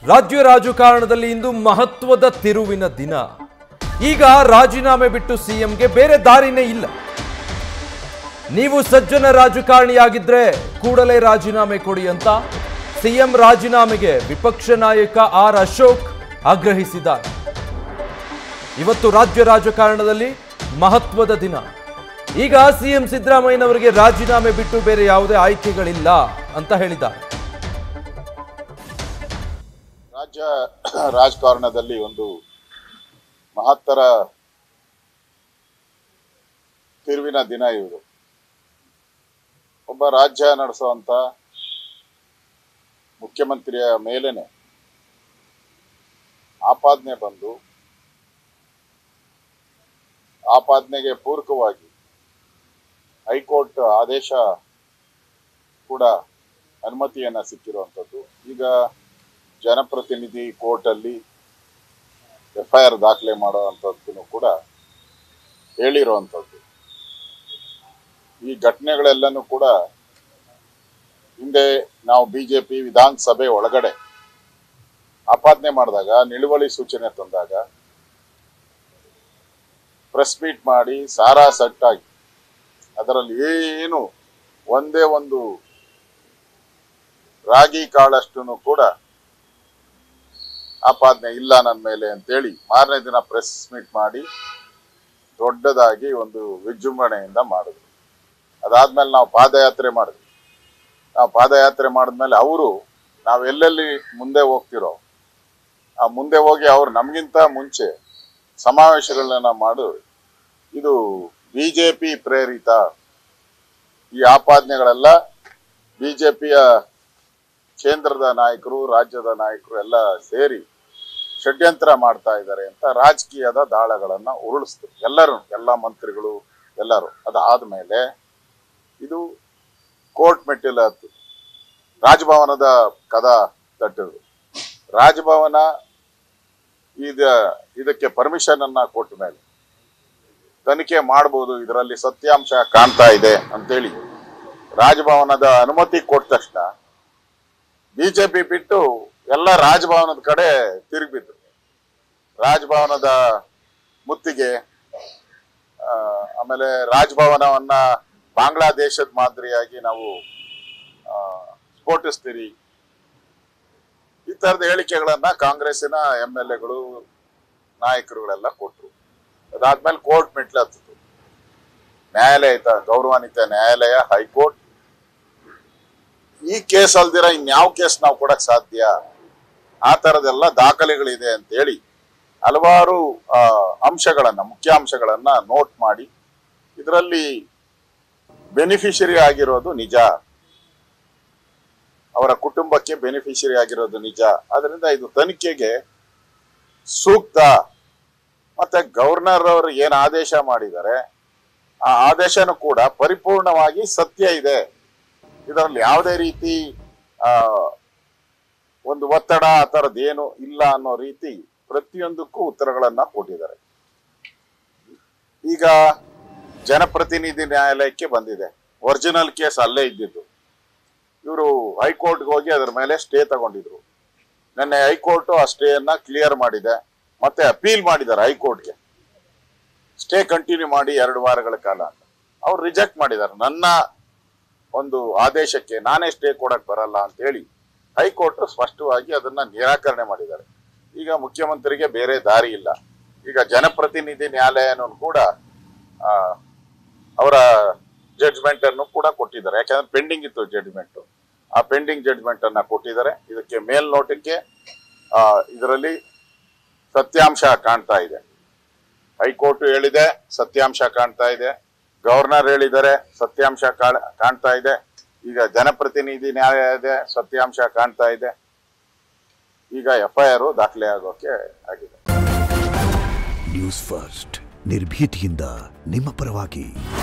ರಾಜ್ಯ ರಾಜಕಾರಣದಲ್ಲಿ ಇಂದು ಮಹತ್ವದ ತಿರುವಿನ ದಿನ ಈಗ ರಾಜೀನಾಮೆ ಬಿಟ್ಟು ಸಿಎಂಗೆ ಬೇರೆ ದಾರಿನೇ ಇಲ್ಲ ನೀವು ಸಜ್ಜನ ರಾಜಕಾರಣಿಯಾಗಿದ್ರೆ ಕೂಡಲೇ ರಾಜೀನಾಮೆ ಕೊಡಿ ಅಂತ ಸಿಎಂ ರಾಜೀನಾಮೆಗೆ ವಿಪಕ್ಷ ನಾಯಕ ಆರ್ ಅಶೋಕ್ ಆಗ್ರಹಿಸಿದ್ದಾರೆ ಇವತ್ತು ರಾಜ್ಯ ರಾಜಕಾರಣದಲ್ಲಿ ಮಹತ್ವದ ದಿನ ಈಗ ಸಿಎಂ ಸಿದ್ದರಾಮಯ್ಯನವರಿಗೆ ರಾಜೀನಾಮೆ ಬಿಟ್ಟು ಬೇರೆ ಯಾವುದೇ ಆಯ್ಕೆಗಳಿಲ್ಲ ಅಂತ ಹೇಳಿದ್ದಾರೆ ರಾಜ್ಯ ರಾಜಕಾರಣದಲ್ಲಿ ಒಂದು ಮಹತ್ತರ ತಿರುವಿನ ದಿನ ಇವರು ಒಬ್ಬ ರಾಜ್ಯ ನಡೆಸುವಂತ ಮುಖ್ಯಮಂತ್ರಿಯ ಮೇಲೇನೆ ಆಪಾದನೆ ಬಂದು ಆಪಾದನೆಗೆ ಪೂರಕವಾಗಿ ಹೈಕೋರ್ಟ್ ಆದೇಶ ಕೂಡ ಅನುಮತಿಯನ್ನ ಸಿಕ್ಕಿರುವಂಥದ್ದು ಈಗ ಜನಪ್ರತಿನಿಧಿ ಕೋರ್ಟಲ್ಲಿ ಎಫ್ ಐ ಆರ್ ದಾಖಲೆ ಮಾಡುವಂಥದ್ದು ಕೂಡ ಹೇಳಿರುವಂಥದ್ದು ಈ ಘಟನೆಗಳೆಲ್ಲನೂ ಕೂಡ ಹಿಂದೆ ನಾವು ಬಿಜೆಪಿ ವಿಧಾನಸಭೆ ಒಳಗಡೆ ಆಪಾದನೆ ಮಾಡಿದಾಗ ನಿಲುವಳಿ ಸೂಚನೆ ತಂದಾಗ ಪ್ರೆಸ್ ಮೀಟ್ ಮಾಡಿ ಸಾರಾ ಸಟ್ಟಾಗಿ ಅದರಲ್ಲಿ ಏನು ಒಂದೇ ಒಂದು ರಾಗಿ ಕಾಳಷ್ಟು ಕೂಡ ಆಪಾದನೆ ಇಲ್ಲ ನನ್ನ ಮೇಲೆ ಅಂತೇಳಿ ಮಾರನೇ ದಿನ ಪ್ರೆಸ್ ಮೀಟ್ ಮಾಡಿ ದೊಡ್ಡದಾಗಿ ಒಂದು ವಿಜೃಂಭಣೆಯಿಂದ ಮಾಡಿದ್ರು ಅದಾದ್ಮೇಲೆ ನಾವು ಪಾದಯಾತ್ರೆ ಮಾಡಿದ್ವಿ ನಾವು ಪಾದಯಾತ್ರೆ ಮಾಡಿದ್ಮೇಲೆ ಅವರು ನಾವು ಎಲ್ಲೆಲ್ಲಿ ಮುಂದೆ ಹೋಗ್ತಿರೋ ಆ ಮುಂದೆ ಹೋಗಿ ಅವ್ರು ನಮಗಿಂತ ಮುಂಚೆ ಸಮಾವೇಶಗಳನ್ನ ಮಾಡು ಇದು ಬಿಜೆಪಿ ಪ್ರೇರಿತ ಈ ಆಪಾದನೆಗಳೆಲ್ಲ ಬಿಜೆಪಿಯ ಕೇಂದ್ರದ ನಾಯಕರು ರಾಜ್ಯದ ನಾಯಕರು ಎಲ್ಲ ಸೇರಿ ಷಡ್ಯಂತ್ರ ಮಾಡ್ತಾ ಇದ್ದಾರೆ ಅಂತ ರಾಜಕೀಯದ ದಾಳಗಳನ್ನ ಉರುಳಿಸ್ತು ಎಲ್ಲರೂ ಎಲ್ಲ ಮಂತ್ರಿಗಳು ಎಲ್ಲರೂ ಅದಾದ್ಮೇಲೆ ಇದು ಕೋರ್ಟ್ ಮೆಟ್ಟಿಲ ಹತ್ತು ರಾಜಭವನದ ಕದ ತಟ್ಟಿದ್ರು ರಾಜಭವನ ಇದ ಇದಕ್ಕೆ ಪರ್ಮಿಷನ್ ಅನ್ನ ಕೊಟ್ಟ ಮೇಲೆ ತನಿಖೆ ಮಾಡಬಹುದು ಇದರಲ್ಲಿ ಸತ್ಯಾಂಶ ಕಾಣ್ತಾ ಇದೆ ಅಂತೇಳಿ ರಾಜಭವನದ ಅನುಮತಿ ಕೊಟ್ಟ ತಕ್ಷಣ ಬಿಜೆಪಿ ಬಿಟ್ಟು ಎಲ್ಲ ರಾಜಭವನದ ಕಡೆ ತಿರುಗಿಬಿದ್ರು ರಾಜಭವನದ ಮುತ್ತಿಗೆ ಆ, ಆಮೇಲೆ ರಾಜಭವನವನ್ನ ಬಾಂಗ್ಲಾದೇಶದ ಮಾದರಿಯಾಗಿ ನಾವು ಆ, ಸ್ಫೋಟಿಸ್ತೀರಿ ಈ ತರದ ಹೇಳಿಕೆಗಳನ್ನ ಕಾಂಗ್ರೆಸ್ಸಿನ ಎಂ ಎಲ್ ಎಗಳು ನಾಯಕರುಗಳೆಲ್ಲ ಕೊಟ್ರು ಅದಾದ್ಮೇಲೆ ಕೋರ್ಟ್ ಮೆಟ್ಲು ಹತ್ತಿತು ನ್ಯಾಯಾಲಯ ಆಯ್ತಾ ಗೌರವಾನ್ವಿತ ನ್ಯಾಯಾಲಯ ಹೈಕೋರ್ಟ್ ಈ ಕೇಸ್ ಅಲ್ದಿರ ಇನ್ಯಾವ ಕೇಸ್ ನಾವು ಕೊಡಕ್ ಸಾಧ್ಯ ಆ ತರದೆಲ್ಲ ದಾಖಲೆಗಳಿದೆ ಅಂತ ಹೇಳಿ ಹಲವಾರು ಆ, ಅಂಶಗಳನ್ನ ಮುಖ್ಯಾಂಶಗಳನ್ನ ನೋಟ್ ಮಾಡಿ ಇದರಲ್ಲಿ ಬೆನಿಫಿಷರಿ ಆಗಿರೋದು ನಿಜ ಅವರ ಕುಟುಂಬಕ್ಕೆ ಬೆನಿಫಿಷರಿ ಆಗಿರೋದು ನಿಜ ಅದರಿಂದ ಇದು ತನಿಖೆಗೆ ಸೂಕ್ತ ಮತ್ತೆ ಗವರ್ನರ್ ಅವರು ಏನ್ ಆದೇಶ ಮಾಡಿದ್ದಾರೆ ಆ ಆದೇಶನೂ ಕೂಡ ಪರಿಪೂರ್ಣವಾಗಿ ಸತ್ಯ ಇದೆ ಇದರಲ್ಲಿ ಯಾವುದೇ ರೀತಿ ಆ ಒಂದು ಒತ್ತಡ ಆ ಥರದ್ದು ಏನು ಇಲ್ಲ ಅನ್ನೋ ರೀತಿ ಪ್ರತಿಯೊಂದಕ್ಕೂ ಉತ್ತರಗಳನ್ನ ಕೊಟ್ಟಿದ್ದಾರೆ ಈಗ ಜನಪ್ರತಿನಿಧಿ ನ್ಯಾಯಾಲಯಕ್ಕೆ ಬಂದಿದೆ ಒರಿಜಿನಲ್ ಕೇಸ್ ಅಲ್ಲೇ ಇದ್ದಿದ್ದು ಇವರು ಹೈಕೋರ್ಟ್ಗೆ ಹೋಗಿ ಅದರ ಮೇಲೆ ಸ್ಟೇ ತಗೊಂಡಿದ್ರು ನಿನ್ನೆ ಹೈಕೋರ್ಟ್ ಆ ಸ್ಟೇಯನ್ನ ಕ್ಲಿಯರ್ ಮಾಡಿದೆ ಮತ್ತೆ ಅಪೀಲ್ ಮಾಡಿದ್ದಾರೆ ಹೈಕೋರ್ಟ್ಗೆ ಸ್ಟೇ ಕಂಟಿನ್ಯೂ ಮಾಡಿ ಎರಡು ವಾರಗಳ ಕಾಲ ಅಂತ ಅವ್ರು ರಿಜೆಕ್ಟ್ ಮಾಡಿದ್ದಾರೆ ನನ್ನ ಒಂದು ಆದೇಶಕ್ಕೆ ನಾನೇ ಸ್ಟೇ ಕೊಡಕ್ ಬರಲ್ಲ ಅಂತ ಹೇಳಿ ಹೈಕೋರ್ಟ್ ಸ್ಪಷ್ಟವಾಗಿ ಅದನ್ನ ನಿರಾಕರಣೆ ಮಾಡಿದ್ದಾರೆ ಈಗ ಮುಖ್ಯಮಂತ್ರಿಗೆ ಬೇರೆ ದಾರಿ ಇಲ್ಲ ಈಗ ಜನಪ್ರತಿನಿಧಿ ನ್ಯಾಯಾಲಯನೂ ಕೂಡ ಆ, ಅವರ ಜಡ್ಜ್ಮೆಂಟ್ ಅನ್ನು ಕೂಡ ಕೊಟ್ಟಿದ್ದಾರೆ ಯಾಕಂದ್ರೆ ಪೆಂಡಿಂಗ್ ಇತ್ತು ಜಡ್ಜ್ಮೆಂಟ್ ಆ ಪೆಂಡಿಂಗ್ ಜಡ್ಜ್ಮೆಂಟ್ ಅನ್ನ ಕೊಟ್ಟಿದ್ದಾರೆ ಇದಕ್ಕೆ ಮೇಲ್ನೋಟಕ್ಕೆ ಆ, ಇದರಲ್ಲಿ ಸತ್ಯಾಂಶ ಕಾಣ್ತಾ ಇದೆ ಹೈಕೋರ್ಟ್ ಹೇಳಿದೆ ಸತ್ಯಾಂಶ ಕಾಣ್ತಾ ಇದೆ ಗವರ್ನರ್ ಹೇಳಿದ್ದಾರೆ ಸತ್ಯಾಂಶ ಕಾಣ್- ಕಾಣ್ತಾ ಇದೆ ಈಗ ಜನಪ್ರತಿನಿಧಿ ನ್ಯಾಯಾಲಯದ ಸತ್ಯಾಂಶ ಕಾಣ್ತಾ ಇದೆ ಈಗ ಎಫ್ ಐ ಆರ್ ದಾಖಲೆ ಆಗೋಕೆ ಆಗಿದೆ ನ್ಯೂಸ್ ಫಸ್ಟ್ ನಿರ್ಭೀತಿಯಿಂದ ನಿಮ್ಮ ಪರವಾಗಿ